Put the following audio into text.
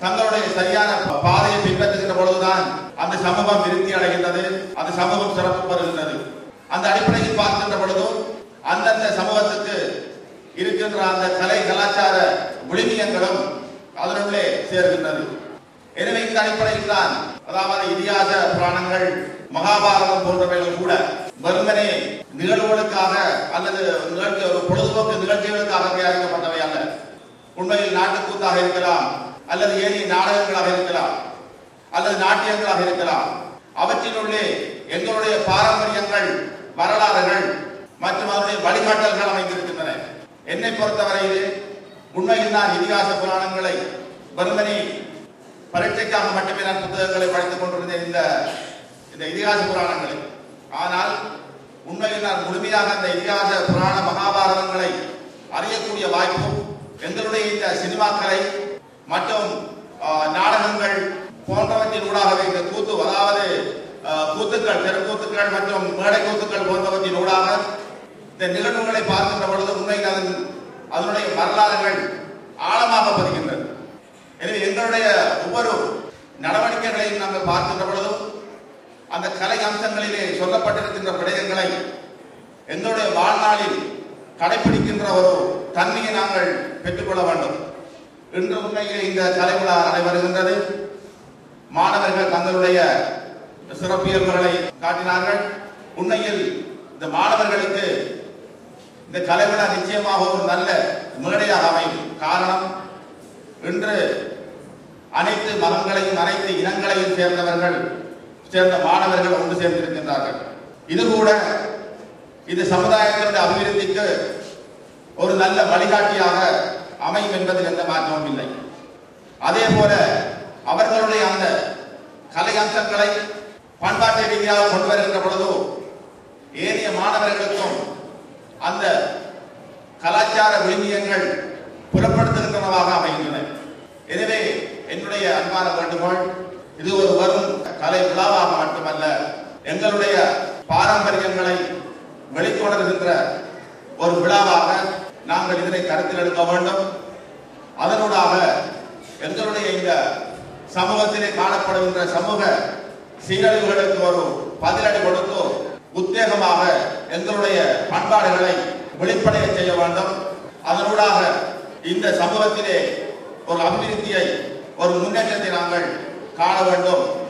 தங்களுடைய சரியான பாதையை பின்பற்றுகின்ற பொழுதுதான் அந்த சமூகம் விருத்தி அடைகின்றது அந்த சமூகம் சிறப்பு பெறுகின்றது அந்த அடிப்படையில் பார்க்கின்ற பொழுது அந்தந்த சமூகத்துக்கு இருக்கின்ற அந்த கலை கலாச்சார விழுமியங்களும் அதனுள்ளே சேர்கின்றது எனவே இந்த அடிப்படையில் தான் அதாவது இதிகாச புராணங்கள் மகாபாரதம் போன்றவைகள் கூட வெறுமனே நிகழ்வுகளுக்காக அல்லது நிகழ்ச்சி ஒரு பொழுதுபோக்கு நிகழ்ச்சிகளுக்காக தயாரிக்கப்பட்டவை அல்ல உண்மையில் நாட்டுக்கூத்தாக இருக்கலாம் அல்லது ஏனைய நாடகங்களாக இருக்கலாம் அல்லது நாட்டியங்களாக இருக்கலாம் அவற்றினுள்ளே எங்களுடைய பாரம்பரியங்கள் வரலாறுகள் மற்றும் அதனுடைய வழிகாட்டல்கள் அமைந்திருக்கின்றன என்னை பொறுத்தவரையிலே உண்மையில் நான் இதிகாச புராணங்களை வெறுமனே பரீட்சைக்காக மட்டுமே நான் புத்தகங்களை படித்துக் கொண்டிருந்தேன் இந்த இந்த இதிகாச புராணங்களை ஆனால் உண்மையில் நான் முழுமையாக அந்த இதிகாச புராண மகாபாரதங்களை அறியக்கூடிய வாய்ப்பும் எங்களுடைய இந்த சினிமாக்களை மற்றும் ஆஹ், நாடகங்கள் போன்றவற்றின் ஊடாகவே இந்த கூத்து அதாவது ஆஹ், கூத்துக்கள் தெருக்கூத்துக்கள் மற்றும் மேடை கூத்துக்கள் போன்றவற்றின் ஊடாக இந்த நிகழ்வுகளை பார்க்கின்ற பொழுது உண்மையில் அதன் அதனுடைய வரலாறுகள் ஆழமாக பதிகின்றது எனவே எங்களுடைய ஒவ்வொரு நடவடிக்கைகளையும் நாங்கள் பார்க்கின்ற பொழுதும் அந்த கலை அம்சங்களிலே சொல்லப்பட்டிருக்கின்ற விடயங்களை எங்களுடைய வாழ்நாளில் கடைபிடிக்கின்ற ஒரு தன்மையை நாங்கள் பெற்றுக்கொள்ள வேண்டும் இன்று உண்மையிலே இந்த கலை விழா நடைபெறுகின்றது மாணவர்கள் தங்களுடைய சிறப்பியல்புகளை காட்டினார்கள் உண்மையில் இந்த மாணவர்களுக்கு இந்த கலை விழா நிச்சயமாக ஒரு நல்ல மேடையாக அமையும் காரணம் இன்று அனைத்து மதங்களையும் அனைத்து இனங்களையும் சேர்ந்தவர்கள் சேர்ந்த மாணவர்கள் ஒன்று சேர்ந்திருக்கின்றார்கள் இது கூட இது சமுதாயத்தினுடைய அபிவிருத்திக்கு ஒரு நல்ல வழிகாட்டியாக அமையும் என்பதில் எந்த மாற்றமும் இல்லை அதே போல அவர்களுடைய அந்த கலை அம்சங்களை பண்பாட்டு ரீதியாக கொண்டு வருகின்ற பொழுதோ ஏனைய மாணவர்களுக்கும் அந்த கலாச்சார விழுமியங்கள் புலப்படுத்துகின்றனவாக அமைகின்றன எனவே என்னுடைய அன்பான வேண்டுகோள் இது ஒரு வரும் கலை விழாவாக மட்டுமல்ல எங்களுடைய பாரம்பரியங்களை வெளிக்கொணர்கின்ற ஒரு விழாவாக நாங்கள் இதனை கருத்தில் எடுக்க வேண்டும் அதனூடாக எங்களுடைய இந்த சமூகத்திலே காணப்படுகின்ற சமூக சீரழிவுகளுக்கு ஒரு பதிலடி கொடுத்து உத்தேகமாக எங்களுடைய பண்பாடுகளை வெளிப்படைய செய்ய வேண்டும் அதனூடாக இந்த சமூகத்திலே ஒரு அபிவிருத்தியை ஒரு முன்னேற்றத்தை நாங்கள் காண வேண்டும்